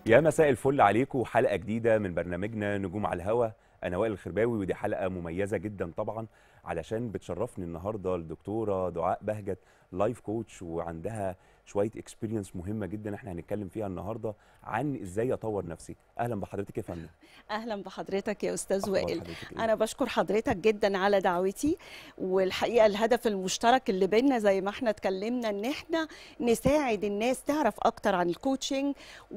يا مساء الفل عليكم حلقة جديدة من برنامجنا نجوم على الهوا أنا وائل الخرباوي ودي حلقة مميزة جدا طبعا علشان بتشرفني النهاردة الدكتورة دعاء بهجت لايف كوتش وعندها شوية اكسبيرينس مهمة جدا احنا هنتكلم فيها النهاردة عن ازاي اطور نفسي اهلا بحضرتك يا فندم اهلا بحضرتك يا استاذ أخبار وائل حضرتك إيه؟ انا بشكر حضرتك جدا على دعوتي والحقيقه الهدف المشترك اللي بينا زي ما احنا اتكلمنا ان احنا نساعد الناس تعرف اكتر عن الكوتشنج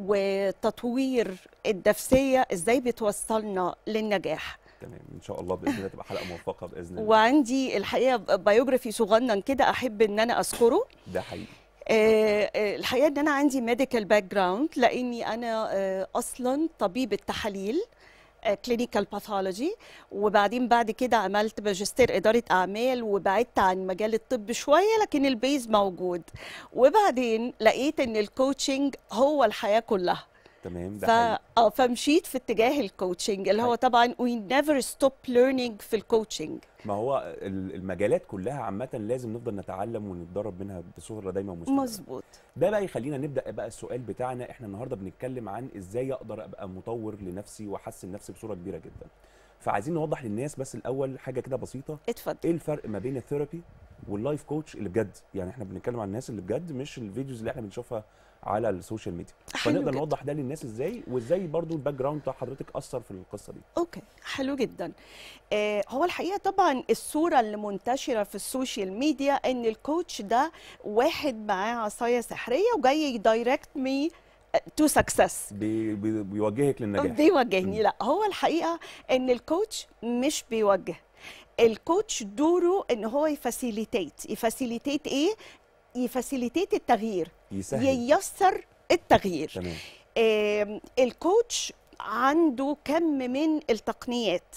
وتطوير النفسيه ازاي بتوصلنا للنجاح تمام ان شاء الله باذن الله تبقى حلقة موفقة باذن الله وعندي الحقيقه بايوجرافي صغنن كده احب ان انا اذكره ده حقيقي آه، آه، الحقيقه ان انا عندي ميديكال باك جراوند لاني انا آه، اصلا طبيبه تحاليل كلينيكال باثولوجي وبعدين بعد كده عملت ماجستير اداره اعمال وبعدت عن مجال الطب شويه لكن البيز موجود وبعدين لقيت ان الكوتشنج هو الحياه كلها تمام ده ف... حقيقي اه فمشيت في اتجاه الكوتشنج اللي هو حقيقي. طبعا we never stop learning في الكوتشنج ما هو ال- المجالات كلها عامة لازم نفضل نتعلم ونتدرب منها بصورة دايما مستمرة مظبوط ده بقى يخلينا نبدا بقى السؤال بتاعنا احنا النهارده بنتكلم عن ازاي اقدر ابقى مطور لنفسي واحسن نفسي بصوره كبيره جدا فعايزين نوضح للناس بس الاول حاجه كده بسيطه اتفضل ايه الفرق ما بين الثيرابي واللايف كوتش اللي بجد يعني احنا بنتكلم عن الناس اللي بجد مش الفيديوز اللي احنا بنشوفها على السوشيال ميديا حلو فنقدر جدا. نوضح ده للناس ازاي وازاي برضو الباك جراوند بتاع حضرتك اثر في القصه دي اوكي حلو جدا آه هو الحقيقه طبعا الصوره اللي منتشره في السوشيال ميديا ان الكوتش ده واحد معاه عصايه سحريه وجاي يدايركت مي تو سكسس بي بي بيوجهك للنجاح بيوجهني مم. لا هو الحقيقه ان الكوتش مش بيوجه الكوتش دوره ان هو يفاسيليتيت يفاسيليتيت ايه يفاسيليتيت التغيير يسهل ييسر التغيير تمام آم، الكوتش عنده كم من التقنيات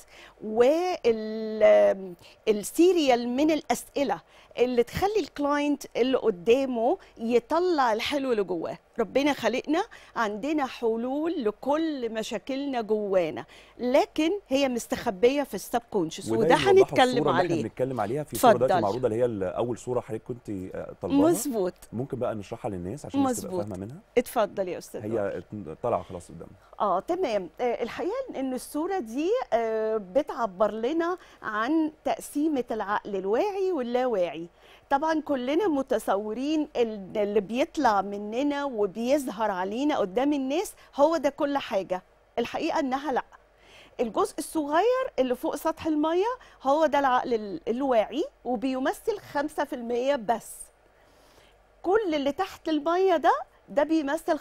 والسيريال من الأسئلة اللي تخلي الكلاينت اللي قدامه يطلع الحلو اللي جواه ربنا خلقنا عندنا حلول لكل مشاكلنا جوانا لكن هي مستخبية في السب كونشس وده يوضحوا هنتكلم الصورة اللي احنا عليه بنتكلم عليها في صوره دلوقتي اتفضل. معروضه اللي هي ال- اول صوره حضرتك كنت آه، طالباها مظبوط ممكن بقى نشرحها للناس عشان الناس تبقى مظبوط. فاهمه منها اتفضل يا استاذ وائل. هي طالعه خلاص قدامنا اه تمام آه، الحقيقه ان الصوره دي آه، بتعبر لنا عن تقسيمه العقل الواعي واللاواعي طبعا كلنا متصورين ال- اللي بيطلع مننا وبيظهر علينا قدام الناس هو ده كل حاجه الحقيقه انها لا الجزء الصغير اللي فوق سطح الميه هو ده العقل ال- الواعي وبيمثل 5% بس كل اللي تحت الميه ده ده بيمثل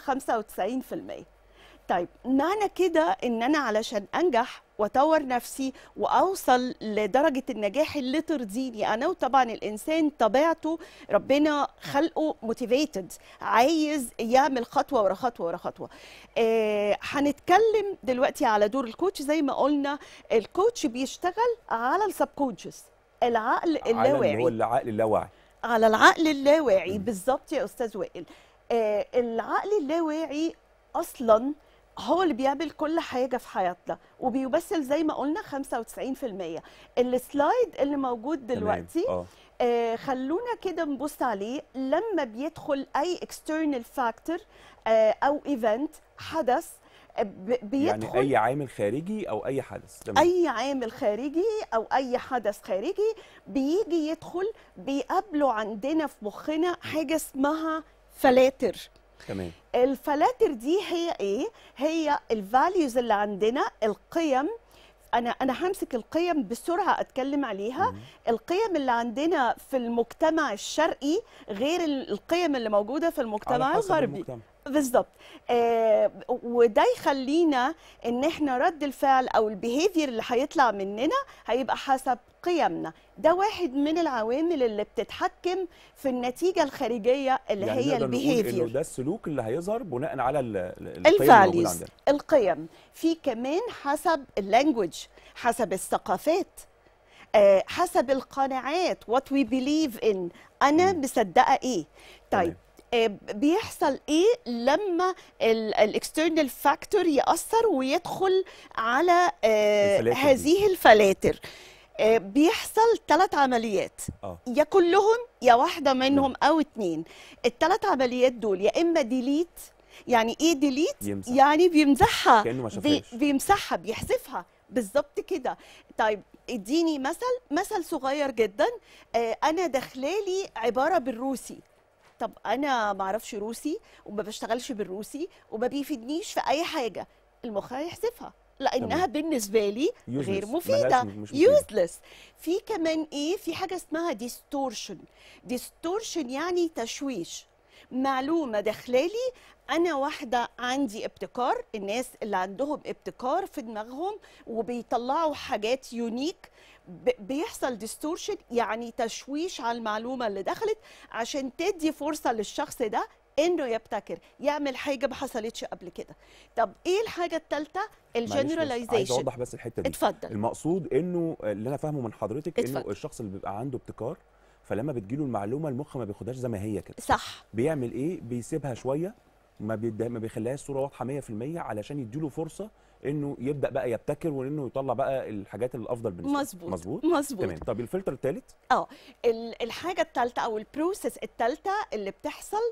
95% طيب معنى كده ان انا علشان انجح واطور نفسي واوصل لدرجه النجاح اللي ترضيني انا وطبعا الانسان طبيعته ربنا خلقه موتيفيتد عايز يعمل خطوه ورا خطوه ورا خطوه آه هنتكلم دلوقتي على دور الكوتش زي ما قلنا الكوتش بيشتغل على السبكونشس العقل على اللي هو اللاواعي العقل اللاواعي على العقل اللاواعي مم. بالظبط يا استاذ وائل آه العقل اللاواعي اصلا هو اللي بيعمل كل حاجه في حياتنا وبيمثل زي ما قلنا 95% السلايد اللي موجود تمام. دلوقتي اه آه خلونا كده نبص عليه لما بيدخل اي external factor آه او ايفنت حدث آه، ب- بيدخل يعني اي عامل خارجي او اي حدث تمام اي عامل خارجي او اي حدث خارجي بيجي يدخل بيقابله عندنا في مخنا حاجه اسمها فلاتر تمام الفلاتر دي هي ايه هي الفاليوز اللي عندنا القيم انا انا همسك القيم بسرعه اتكلم عليها مم. القيم اللي عندنا في المجتمع الشرقي غير ال- القيم اللي موجوده في على المجتمع حسب الغربي المجتمع. بالظبط آه وده يخلينا ان احنا رد الفعل او البيهيفير اللي هيطلع مننا هيبقى حسب قيمنا ده واحد من العوامل اللي بتتحكم في النتيجه الخارجيه اللي يعني هي نقدر نقول انه البيهيفير ده السلوك اللي هيظهر بناء على ال- ال- القيم اللي موجوده الفاليوز عندنا القيم في كمان حسب اللانجوج حسب الثقافات آه، حسب القناعات what we believe in انا مم. مصدقه ايه طيب تمام. آه، بيحصل ايه لما الاكسترنال فاكتور ياثر ويدخل على آه، الفلاتر دي. هذه الفلاتر آه، بيحصل ثلاث عمليات اه يا كلهم يا واحدة منهم أو اتنين التلات عمليات دول يا إما ديليت يعني ايه ديليت يمسح يعني بيمسحها كانه ما بي شافهاش بيمسحها بيحذفها بالظبط كده طيب اديني مثل مثل صغير جدا آه انا داخلالي عباره بالروسي طب انا ما اعرفش روسي وما بشتغلش بالروسي وما بيفيدنيش في اي حاجه المخ هيحذفها لانها بالنسبه لي غير Useless. مفيده ملهاش- مش مفيدة. يوزلس في كمان ايه في حاجه اسمها ديستورشن ديستورشن يعني تشويش معلومه داخلالي انا واحده عندي ابتكار الناس اللي عندهم ابتكار في دماغهم وبيطلعوا حاجات يونيك ب- بيحصل ديستورشن يعني تشويش على المعلومه اللي دخلت عشان تدي فرصه للشخص ده انه يبتكر يعمل حاجه ما حصلتش قبل كده طب ايه الحاجه الثالثه معلش بس عايز الجنراليزيشن اوضح بس الحته دي اتفضل المقصود انه اللي انا فاهمه من حضرتك انه اتفضل. الشخص اللي بيبقى عنده ابتكار فلما بتجيله المعلومه المخ ما بياخدهاش زي ما هي كده صح بيعمل ايه بيسيبها شويه ما بيد... ما بيخليهاش صوره واضحه 100% علشان يديله فرصه انه يبدا بقى يبتكر وانه يطلع بقى الحاجات الافضل بالنسبه له. مظبوط مظبوط مظبوط تمام طب الفلتر الثالث ال- الحاجه الثالثه او البروسيس الثالثه اللي بتحصل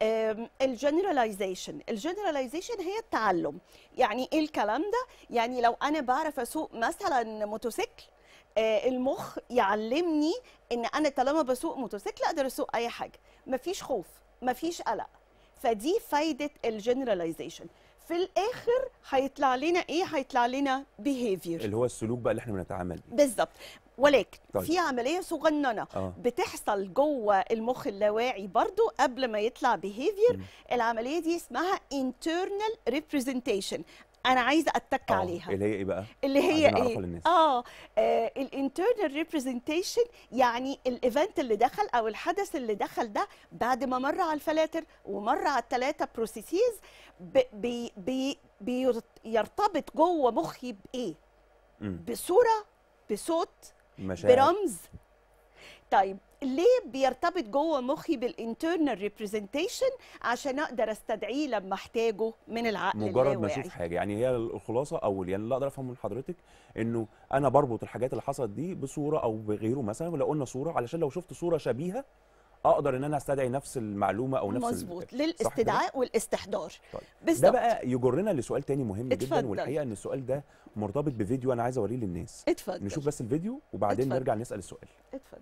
الجنراليزيشن الجنراليزيشن هي التعلم يعني ايه الكلام ده يعني لو انا بعرف اسوق مثلا موتوسيكل آه، المخ يعلمني ان انا طالما بسوق موتوسيكل اقدر اسوق اي حاجه مفيش خوف مفيش قلق فدي فايده الجنراليزيشن في الاخر هيطلع لنا ايه هيطلع لنا behavior اللي هو السلوك بقى اللي احنا بنتعامل بيه بالظبط ولكن طيب. في عمليه صغننه اه بتحصل جوه المخ اللاواعي برضو قبل ما يطلع behavior مم. العمليه دي اسمها internal representation انا عايزه اتك آه، عليها اللي هي ايه بقى اللي هي عايزين ايه نعرفها للناس. اه الانترنال ريبريزنتيشن يعني الايفنت اللي دخل او الحدث اللي دخل ده بعد ما مر على الفلاتر ومر على الثلاثه بروسيسز بي بي بيرتبط جوه مخي بايه مم. بصوره بصوت مشاعر برمز طيب ليه بيرتبط جوه مخي بالانترنال ريبريزنتيشن عشان اقدر استدعيه لما احتاجه من العقل مجرد ما اللاواعي اشوف حاجه يعني هي الخلاصه او يعني اللي اقدر افهمه من حضرتك انه انا بربط الحاجات اللي حصلت دي بصوره او بغيره مثلا ولو قلنا صوره علشان لو شفت صوره شبيهه اقدر ان انا استدعي نفس المعلومه او نفس ال- مظبوط صح كده؟ للاستدعاء والاستحضار طيب. ده بالظبط بقى يجرنا لسؤال تاني مهم جدا اتفضل. والحقيقه ان السؤال ده مرتبط بفيديو انا عايز اوريه للناس اتفضل نشوف بس الفيديو وبعدين اتفضل. نرجع نسال السؤال اتفضل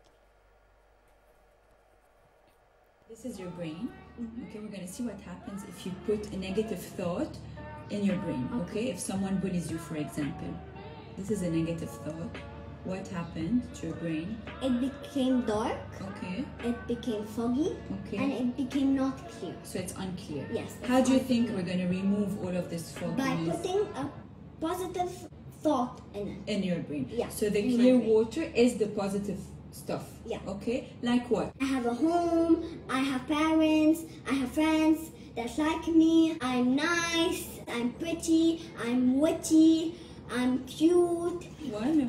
This is your brain. Okay, we're gonna see what happens if you put a negative thought in your brain. Okay, if someone bullies you, for example, this is a negative thought. What happened to your brain? It became dark, Okay, it became foggy, and okay. it became not clear. So it's unclear. Yes. How do you it's think unclear. we're gonna remove all of this By fogginess putting a positive thought in it. in your brain? Yeah, So the in my clear brain. water is the positive stuff. Yeah. Okay. Like what? I have a home, I have parents, I have friends that like me, I'm nice, I'm pretty, I'm witty, I'm cute. One.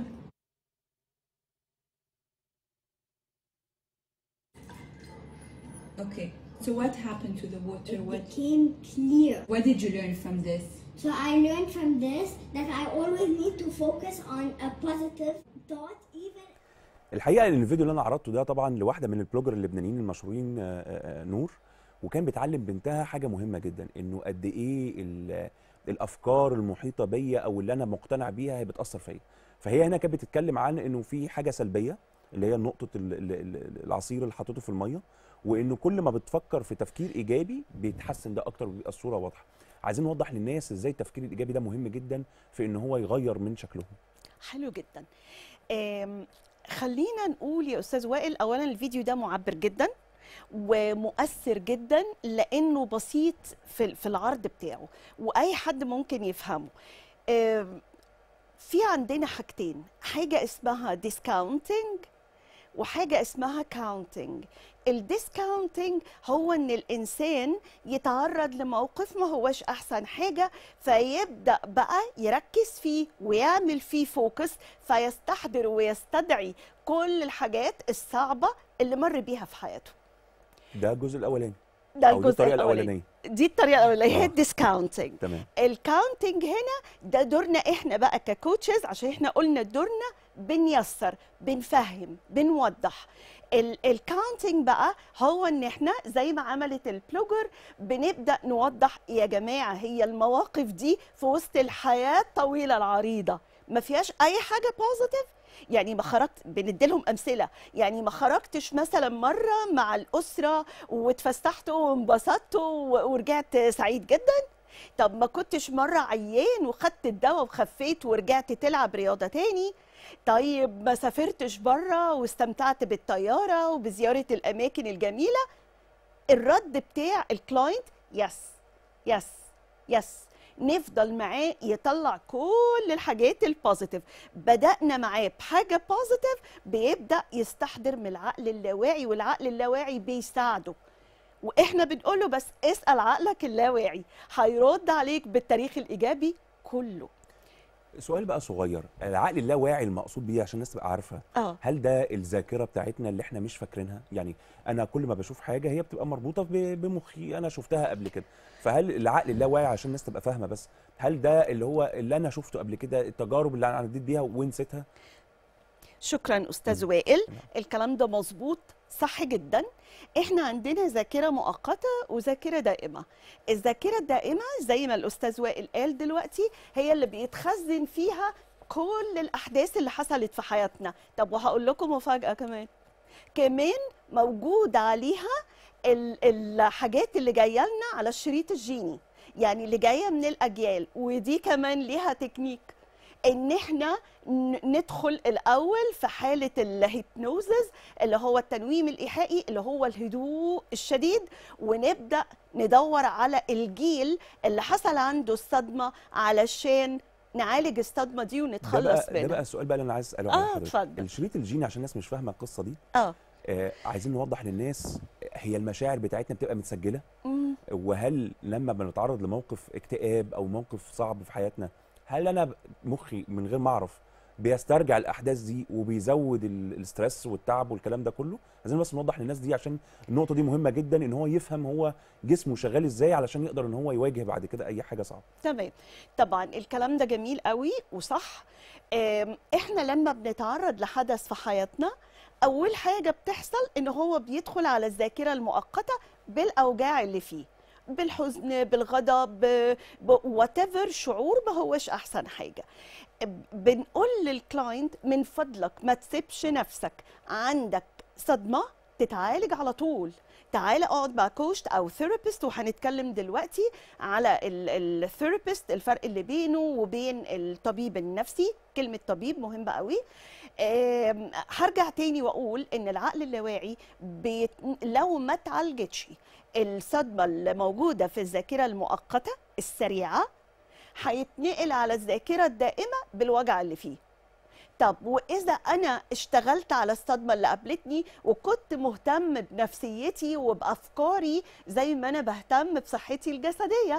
Okay. So what happened to the water? It What became clear. What did you learn from this? So I learned from this that I always need to focus on a positive thought, even الحقيقه ان الفيديو اللي انا عرضته ده طبعا لواحده من البلوجر اللبنانيين المشهورين آه، آه، آه، نور وكان بتعلم بنتها حاجه مهمه جدا انه قد ايه ال- الافكار المحيطه بيا او اللي انا مقتنع بيها هي بتاثر فيا فهي هنا كانت بتتكلم عن انه في حاجه سلبيه اللي هي نقطه ال- ال- ال- العصير اللي حطيته في الميه وانه كل ما بتفكر في تفكير ايجابي بيتحسن ده اكتر وبيبقى الصوره واضحه عايزين نوضح للناس ازاي التفكير الايجابي ده مهم جدا في ان هو يغير من شكلهم حلو جدا آم، خلينا نقول يا استاذ وائل اولا الفيديو ده معبر جدا ومؤثر جدا لانه بسيط في في العرض بتاعه واي حد ممكن يفهمه آم، في عندنا حاجتين حاجه اسمها ديسكاونتنج وحاجه اسمها كاونتنج الديسكاونتنج هو ان الانسان يتعرض لموقف ما هوش احسن حاجه فيبدا بقى يركز فيه ويعمل فيه فوكس فيستحضر ويستدعي كل الحاجات الصعبه اللي مر بيها في حياته ده الجزء الاولاني ده او دي الجزء الطريقه الاولاني الاولانيه دي الطريقه الاولانيه هي آه. الديسكاونتنج تمام الكاونتنج هنا ده دورنا احنا بقى ككوتشز عشان احنا قلنا دورنا بنيسر بنفهم بنوضح الكاونتنج بقى هو ان احنا زي ما عملت البلوجر بنبدا نوضح يا جماعه هي المواقف دي في وسط الحياه الطويله العريضه ما فيهاش اي حاجه بوزيتيف يعني ما خرجت بنديلهم امثله يعني ما خرجتش مثلا مره مع الاسره واتفسحتوا وانبسطتوا و- ورجعت سعيد جدا طب ما كنتش مره عيان وخدت الدواء وخفيت ورجعت تلعب رياضه تاني طيب ما سافرتش بره واستمتعت بالطياره وبزياره الاماكن الجميله الرد بتاع الكلاينت يس يس يس نفضل معاه يطلع كل الحاجات البوزيتيف بدأنا معاه بحاجة بوزيتيف بيبدأ يستحضر من العقل اللاواعي والعقل اللاواعي بيساعده واحنا بنقول له بس اسأل عقلك اللاواعي هيرد عليك بالتاريخ الإيجابي كله سؤال بقى صغير العقل اللاواعي المقصود بيه عشان الناس تبقى عارفه اه هل ده الذاكره بتاعتنا اللي احنا مش فاكرينها يعني انا كل ما بشوف حاجه هي بتبقى مربوطه ب- بمخي انا شفتها قبل كده فهل العقل اللاواعي عشان الناس تبقى فاهمه بس هل ده اللي هو اللي انا شفته قبل كده التجارب اللي انا عديت بيها ونسيتها شكرا استاذ وائل الكلام ده مظبوط صح جدا احنا عندنا ذاكره مؤقته وذاكره دائمه الذاكره الدائمه زي ما الاستاذ وائل قال دلوقتي هي اللي بيتخزن فيها كل الاحداث اللي حصلت في حياتنا طب وهقول لكم مفاجاه كمان كمان موجود عليها ال- الحاجات اللي جايه لنا على الشريط الجيني يعني اللي جايه من الاجيال ودي كمان ليها تكنيك ان احنا ن- ندخل الاول في حاله الهيبنوزز اللي هو التنويم الايحائي اللي هو الهدوء الشديد ونبدا ندور على الجيل اللي حصل عنده الصدمه علشان نعالج الصدمه دي ده ونتخلص بقى ده منها بقى السؤال بقى اللي انا عايز اساله على آه، حضرتك اتفضل. الشريط الجيني عشان الناس مش فاهمه القصه دي اه آه عايزين نوضح للناس هي المشاعر بتاعتنا بتبقى متسجله مم. وهل لما بنتعرض لموقف اكتئاب او موقف صعب في حياتنا هل انا ب- مخي من غير ما اعرف بيسترجع الاحداث دي وبيزود ال- الاسترس والتعب والكلام ده كله عايزين بس نوضح للناس دي عشان النقطه دي مهمه جدا ان هو يفهم هو جسمه شغال ازاي علشان يقدر ان هو يواجه بعد كده اي حاجه صعبه تمام طبعا الكلام ده جميل قوي وصح آم، احنا لما بنتعرض لحدث في حياتنا اول حاجه بتحصل ان هو بيدخل على الذاكره المؤقته بالاوجاع اللي فيه بالحزن بالغضب وات شعور ما هوش احسن حاجه بنقول للكلاينت من فضلك ما تسيبش نفسك عندك صدمه تتعالج على طول تعالى اقعد مع كوست او ثيرابيست وهنتكلم دلوقتي على الثيرابيست الفرق اللي بينه وبين الطبيب النفسي كلمه طبيب مهمه قوي آم، هرجع تاني واقول ان العقل اللاواعي بيت... لو ما اتعالجتش الصدمه اللي موجوده في الذاكره المؤقته السريعه هيتنقل على الذاكره الدائمه بالوجع اللي فيه طب واذا انا اشتغلت على الصدمه اللي قابلتني وكنت مهتم بنفسيتي وبافكاري زي ما انا بهتم بصحتي الجسديه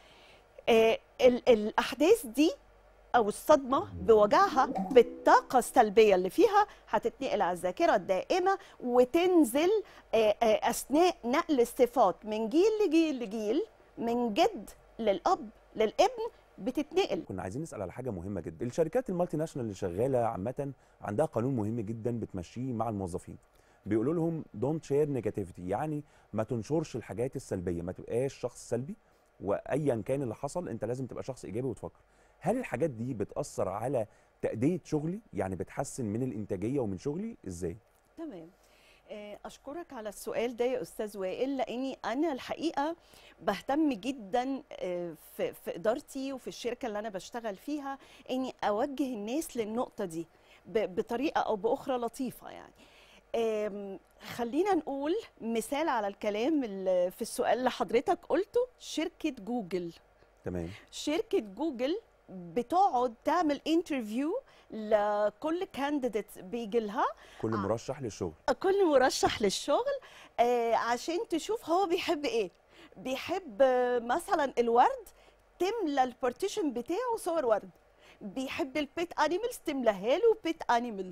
آه ال- الاحداث دي او الصدمه بوجعها بالطاقه السلبيه اللي فيها هتتنقل على الذاكره الدائمه وتنزل آه، آه، اثناء نقل الصفات من جيل لجيل لجيل من جد للاب للابن بتتنقل كنا عايزين نسال على حاجه مهمه جدا الشركات المالتي ناشونال اللي شغاله عامه عندها قانون مهم جدا بتمشيه مع الموظفين بيقولوا لهم دونت شير نيجاتيفيتي يعني ما تنشرش الحاجات السلبيه ما تبقاش شخص سلبي وايا كان اللي حصل انت لازم تبقى شخص ايجابي وتفكر هل الحاجات دي بتاثر على تاديه شغلي يعني بتحسن من الانتاجيه ومن شغلي ازاي تمام آه، اشكرك على السؤال ده يا استاذ وائل لاني انا الحقيقه بهتم جدا آه، في في ادارتي وفي الشركه اللي انا بشتغل فيها اني اوجه الناس للنقطه دي ب- بطريقه او باخرى لطيفه يعني آم، خلينا نقول مثال على الكلام اللي في السؤال اللي حضرتك قلته شركه جوجل تمام شركه جوجل بتقعد تعمل انترفيو لكل كانديديت بيجي لها كل آه. مرشح للشغل كل مرشح للشغل آه، عشان تشوف هو بيحب ايه بيحب آه، مثلا الورد تملى البارتيشن بتاعه صور ورد بيحب البيت انيمالز تملاها له بيت انيمالز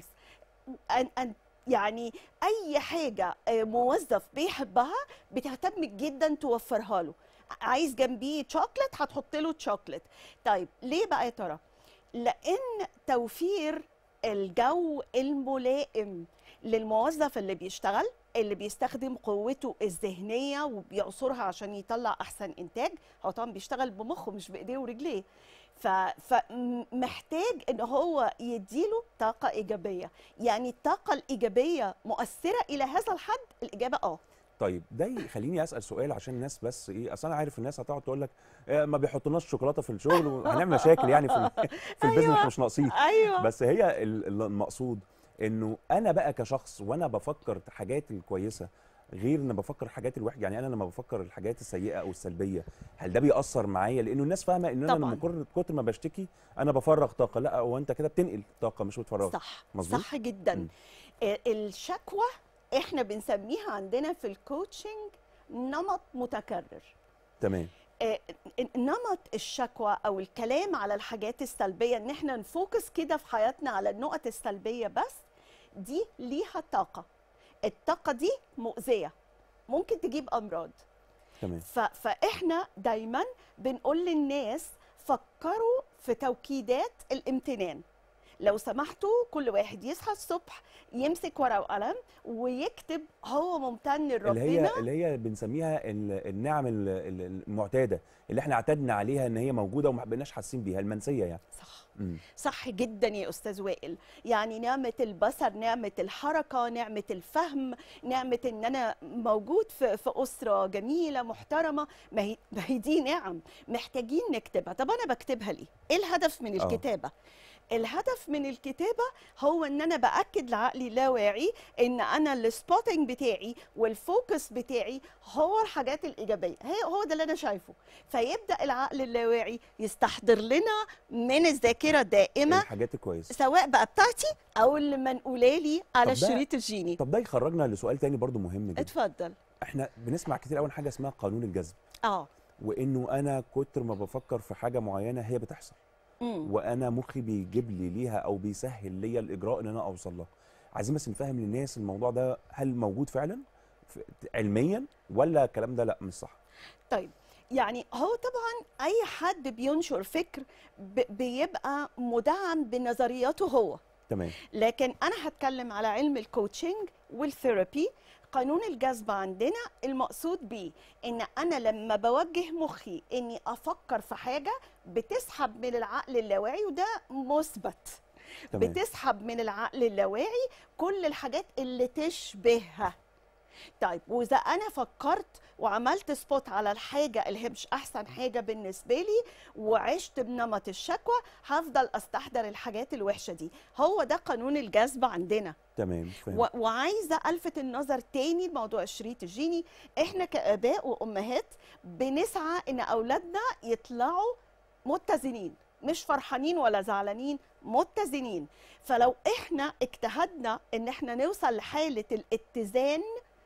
يعني اي حاجه آه، موظف بيحبها بتهتم جدا توفرها له عايز جنبيه شوكليت هتحط له شوكليت طيب ليه بقى يا ترى لان توفير الجو الملائم للموظف اللي بيشتغل اللي بيستخدم قوته الذهنيه وبيعصرها عشان يطلع احسن انتاج هو طبعا بيشتغل بمخه مش بايديه ورجليه ف- فمحتاج ان هو يديله طاقه ايجابيه يعني الطاقه الايجابيه مؤثره الى هذا الحد الاجابه اه طيب ده يخليني اسال سؤال عشان الناس بس ايه اصل انا عارف الناس هتقعد تقول لك إيه ما بيحطولناش شوكولاته في الشغل وهنعمل مشاكل يعني في ال- في البيزنس أيوة. مش ناقصين ايوه بس هي ال- ال- المقصود انه انا بقى كشخص وانا بفكر الحاجات الكويسه غير ان بفكر الحاجات الوحشه يعني انا لما بفكر الحاجات السيئه او السلبيه هل ده بيأثر معايا لانه الناس فاهمه ان انا طبعاً. لما كتر كتر ما بشتكي انا بفرغ طاقه لا هو انت كده بتنقل طاقه مش بتفرغ صح مظبوط؟ صح جدا مم. آه، الشكوى احنا بنسميها عندنا في الكوتشنج نمط متكرر تمام آه، نمط الشكوى او الكلام على الحاجات السلبيه ان احنا نفوكس كده في حياتنا على النقط السلبيه بس دي ليها طاقه الطاقه دي مؤذيه ممكن تجيب امراض تمام ف... فاحنا دايما بنقول للناس فكروا في توكيدات الامتنان لو سمحتوا كل واحد يصحى الصبح يمسك ورقه وقلم ويكتب هو ممتن اللي لربنا هي اللي هي بنسميها ال- النعم ال- ال- المعتاده اللي احنا اعتدنا عليها ان هي موجوده وما بقيناش حاسين بيها المنسيه يعني صح مم. صح جدا يا استاذ وائل يعني نعمه البصر نعمه الحركه نعمه الفهم نعمه ان انا موجود في, في اسره جميله محترمه ما هي, ما هي دي نعم محتاجين نكتبها طب انا بكتبها ليه ايه الهدف من آه. الكتابه الهدف من الكتابه هو ان انا باكد لعقلي اللاواعي ان انا السبوتنج بتاعي والفوكس بتاعي هو الحاجات الايجابيه هي هو ده اللي انا شايفه فيبدا العقل اللاواعي يستحضر لنا من الذاكره الدائمه الحاجات الكويسه سواء بقى بتاعتي او اللي منقوله لي على طب ده- الشريط الجيني طب ده يخرجنا لسؤال تاني برضو مهم جدا اتفضل احنا بنسمع كتير قوي عن حاجه اسمها قانون الجذب اه وانه انا كتر ما بفكر في حاجه معينه هي بتحصل مم. وانا مخي بيجيب لي ليها او بيسهل ليا الاجراء ان انا اوصل لها عايزين بس نفهم للناس الموضوع ده هل موجود فعلا ف- علميا ولا الكلام ده لا مش صح طيب يعني هو طبعا اي حد بينشر فكر ب- بيبقى مدعم بنظرياته هو تمام لكن انا هتكلم على علم الكوتشنج والثيرابي قانون الجذب عندنا المقصود بيه ان انا لما بوجه مخي اني افكر في حاجه بتسحب من العقل اللاواعي وده مثبت تمام بتسحب من العقل اللاواعي كل الحاجات اللي تشبهها طيب واذا انا فكرت وعملت سبوت على الحاجه اللي هي مش احسن حاجه بالنسبه لي وعشت بنمط الشكوى هفضل استحضر الحاجات الوحشه دي هو ده قانون الجذب عندنا تمام فاهم و- وعايزه الفت النظر تاني لموضوع الشريط الجيني احنا كاباء وامهات بنسعى ان اولادنا يطلعوا متزنين مش فرحانين ولا زعلانين متزنين فلو احنا اجتهدنا ان احنا نوصل لحاله الاتزان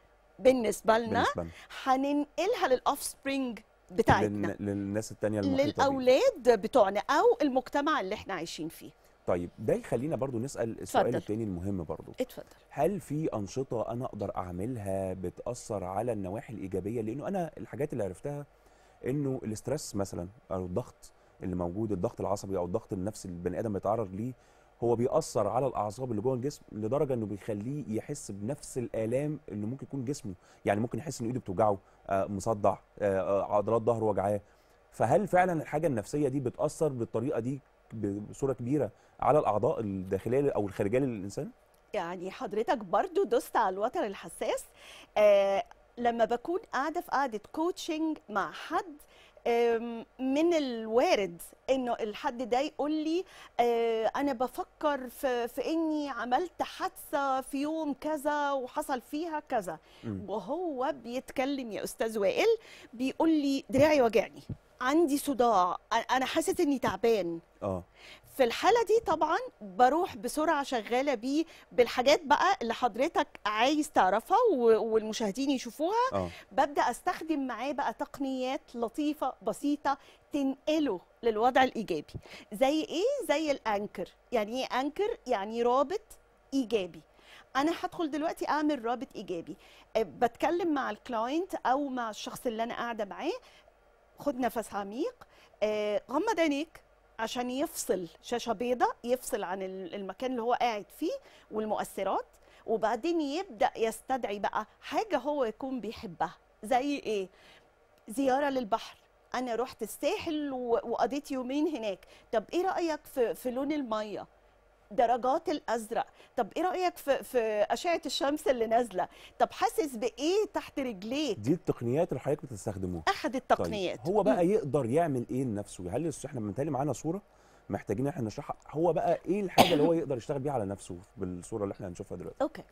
بالنسبه لنا بالنسبه لنا هننقلها للاوف سبرينج بتاعتنا للن- للناس التانية المحيطة بينا. للاولاد بتوعنا او المجتمع اللي احنا عايشين فيه طيب ده يخلينا برضو نسأل السؤال اتفضل. التاني المهم برضو اتفضل هل في أنشطة أنا أقدر أعملها بتأثر على النواحي الإيجابية لأنه أنا الحاجات اللي عرفتها إنه الاسترس مثلا أو الضغط اللي موجود الضغط العصبي أو الضغط النفسي اللي البني آدم بيتعرض ليه هو بيأثر على الأعصاب اللي جوه الجسم لدرجة إنه بيخليه يحس بنفس الآلام اللي ممكن يكون جسمه يعني ممكن يحس إن إيده بتوجعه آه، مصدع آه، آه، عضلات ظهره وجعاه فهل فعلا الحاجة النفسية دي بتأثر بالطريقة دي بصورة كبيرة على الأعضاء الداخلية أو الخارجية للإنسان؟ يعني حضرتك برضو دوست على الوتر الحساس آه لما بكون قاعدة في قاعدة كوتشنج مع حد آم، من الوارد انه الحد ده يقول لي آه انا بفكر في, في اني عملت حادثه في يوم كذا وحصل فيها كذا مم. وهو بيتكلم يا استاذ وائل بيقول لي دراعي وجعني عندي صداع أ- انا حاسس اني تعبان اه في الحالة دي طبعا بروح بسرعة شغالة بيه بالحاجات بقى اللي حضرتك عايز تعرفها و- والمشاهدين يشوفوها اه ببدأ استخدم معاه بقى تقنيات لطيفة بسيطة تنقله للوضع الإيجابي زي إيه؟ زي الأنكر يعني إيه أنكر؟ يعني رابط إيجابي أنا هدخل دلوقتي أعمل رابط إيجابي أه، بتكلم مع الكلاينت أو مع الشخص اللي أنا قاعدة معاه خد نفس عميق آه، غمض عينيك عشان يفصل شاشه بيضاء يفصل عن ال- المكان اللي هو قاعد فيه والمؤثرات وبعدين يبدا يستدعي بقى حاجه هو يكون بيحبها زي ايه زياره للبحر انا رحت الساحل و- وقضيت يومين هناك طب ايه رايك في في لون الميه درجات الازرق طب ايه رايك في في اشعه الشمس اللي نازله طب حاسس بايه تحت رجليك دي التقنيات اللي حضرتك بتستخدموها احد التقنيات طيب هو بقى مم. يقدر يعمل ايه لنفسه هل الس- احنا بنتهيألي معانا صوره محتاجين احنا نشرحها هو بقى ايه الحاجه اللي هو يقدر يشتغل بيها على نفسه بالصوره اللي احنا هنشوفها دلوقتي اوكي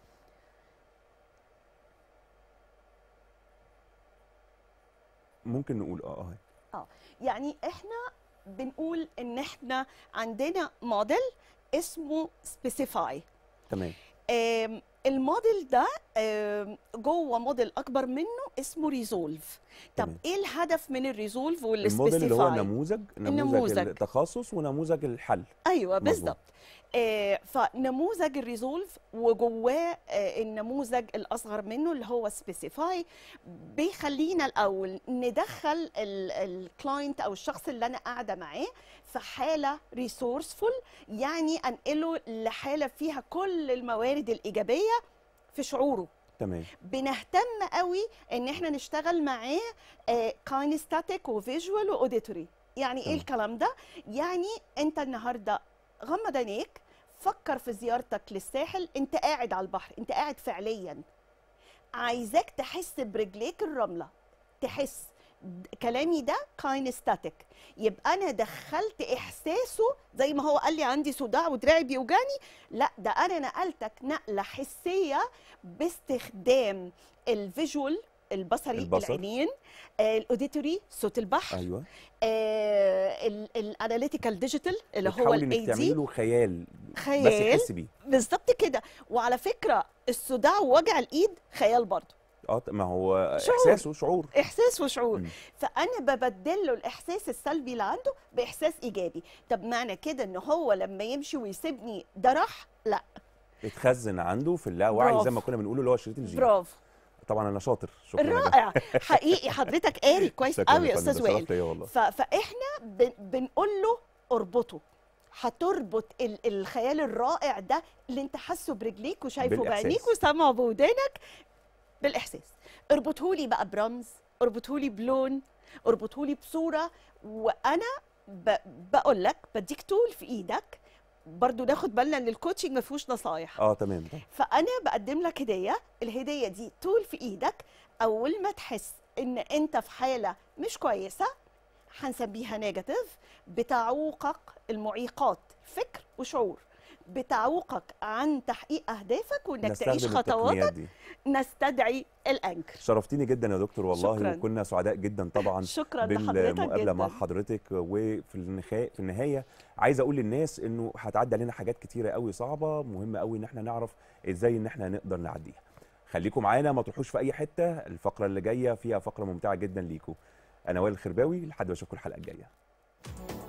ممكن نقول اه اه يعني احنا بنقول ان احنا عندنا موديل اسمه سبيسيفاي تمام الموديل ده آم، جوه موديل اكبر منه اسمه ريزولف طب تمام. ايه الهدف من الريزولف الموديل اللي هو والسبيسيفاي نموذج نموذج النموذج. التخصص ونموذج الحل ايوه مظبوط. بالظبط آه، فنموذج الريزولف وجواه آه، النموذج الاصغر منه اللي هو سبيسيفاي بيخلينا الاول ندخل الكلاينت او الشخص اللي انا قاعده معاه في حاله ريسورسفول يعني انقله لحاله فيها كل الموارد الايجابيه في شعوره تمام بنهتم قوي ان احنا نشتغل معاه كاينستاتيك وفيجوال واوديتوري يعني ايه تمام. الكلام ده يعني انت النهارده غمض عينيك فكر في زيارتك للساحل انت قاعد على البحر انت قاعد فعليا عايزاك تحس برجليك الرمله تحس د- كلامي ده كاينستاتيك يبقى انا دخلت احساسه زي ما هو قال لي عندي صداع ودراعي بيوجعني لا ده انا نقلتك نقله حسيه باستخدام الفيجوال البصري البصر. العينين آه، الاوديتوري صوت البحر ايوه الاناليتيكال ديجيتال اللي هو بتحاولي الاي انك تعملي دي له خيال بس خيال يحس بيه بالظبط كده وعلى فكره الصداع ووجع الايد خيال برضه اه ما هو شعور. احساسه شعور احساس وشعور مم. فانا ببدل له الاحساس السلبي اللي عنده باحساس ايجابي طب معنى كده ان هو لما يمشي ويسيبني ده راح لا اتخزن عنده في اللاوعي زي برافو. ما كنا بنقول اللي هو شريط الجين برافو طبعا انا شاطر شكرا يا جماعة. رائع حقيقي حضرتك قاري كويس شكراً قوي يا فندم، استاذ ده وائل شرف ليا والله ف- فاحنا بن- بنقول له اربطه هتربط ال- الخيال الرائع ده اللي انت حاسه برجليك وشايفه بالإحساس. بعينيك وسامعه بودانك بالاحساس اربطه لي بقى برمز اربطه لي بلون اربطه لي بصوره وانا ب... بقول لك بديك تول في ايدك برضو ناخد بالنا ان الكوتشنج ما فيهوش نصايح اه تمام طبعاً. فانا بقدم لك هديه الهديه دي طول في ايدك اول ما تحس ان انت في حاله مش كويسه هنسميها نيجاتيف بتعوقك المعيقات فكر وشعور بتعوقك عن تحقيق اهدافك وانك تعيش نستخدم التقنيات خطواتك دي نستدعي الانكر شرفتيني جدا يا دكتور والله شكراً. وكنا سعداء جدا طبعا شكرا لحضرتك بالمقابله مع جدا حضرتك وفي النهايه في النهايه عايز اقول للناس انه هتعدي علينا حاجات كتيره قوي صعبه مهم قوي ان احنا نعرف ازاي ان احنا نقدر نعديها خليكم معانا ما تروحوش في اي حته الفقره اللي جايه فيها فقره ممتعه جدا ليكم انا وائل الخرباوي لحد ما اشوفكم الحلقه الجايه